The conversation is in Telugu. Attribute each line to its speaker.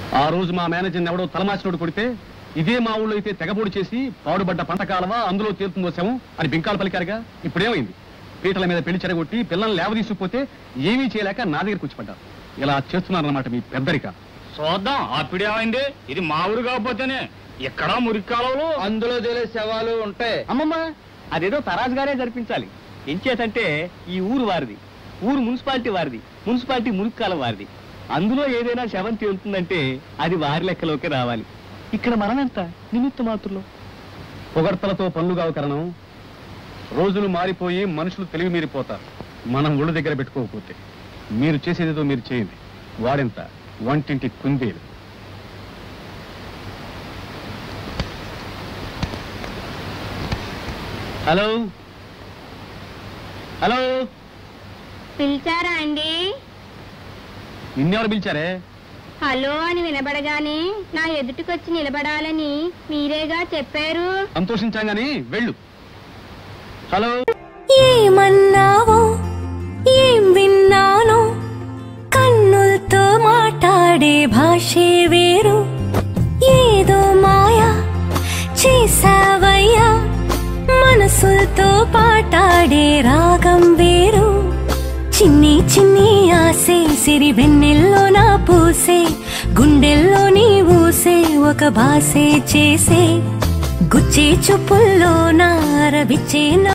Speaker 1: ఆ రోజు మా మేనేజర్ని ఎవడో తలమాచినోడు కొడితే ఇదే మా ఊళ్ళో అయితే తెగబోడి చేసి పాడుబడ్డ పంట కాలవా అందులో తేలుతుందో శవం అని బింకాలు పలికారుగా ఇప్పుడేమైంది పీటల మీద పెళ్లి చెడగొట్టి పిల్లల్ని లేవదీసుకుపోతే ఏమీ చేయలేక నా దగ్గరికి వచ్చి పడ్డారు ఇలా చేస్తున్నారన్నమాట మీ పెద్దరిక
Speaker 2: చూద్దాం అప్పుడేమైంది ఇది మా ఊరు కాకపోతేనే ఎక్కడా మురికి కాలంలో
Speaker 3: అందులో తెలియ శవాలు ఉంటాయి
Speaker 4: అమ్మమ్మ అదేదో తరాజు గారే జరిపించాలి ఎంచేతంటే ఈ ఊరు వారిది ఊరు మున్సిపాలిటీ వారిది మున్సిపాలిటీ మురిక్కాల వారిది అందులో ఏదైనా శవం తేలుతుందంటే అది వారి లెక్కలోకి రావాలి ఇక్కడ మనమెంత నిమిత్త మాత్రులు
Speaker 1: పొగడ్తలతో పనులు కావు కరణం రోజులు మారిపోయి మనుషులు తెలివి మీరిపోతారు మనం ఒళ్ళు దగ్గర పెట్టుకోకపోతే మీరు చేసేదేదో మీరు చేయండి వాడెంత వంటింటి కుందేలు
Speaker 4: హలో హలో
Speaker 5: పిలిచారా అండి
Speaker 1: నిన్నెవరు పిలిచారే
Speaker 5: హలో అని వినబడగానే నా ఎదుటికొచ్చి నిలబడాలని మీరేగా చెప్పారు
Speaker 1: సంతోషించాం గాని వెళ్ళు హలో
Speaker 6: ఏమన్నావో ఏం విన్నానో కన్నులతో మాట్లాడే భాషే వేరు ఏదో మాయా చేసావయ్యా మనసులతో పాటాడే రాగం వేరు చిన్ని చిన్ని ఆసే సిరి వెన్నెల్లో నా పూసే గుండెల్లో నీ ఊసే ఒక భాసే చేసే గుచ్చే చూపుల్లో నా రవిచ్చే నా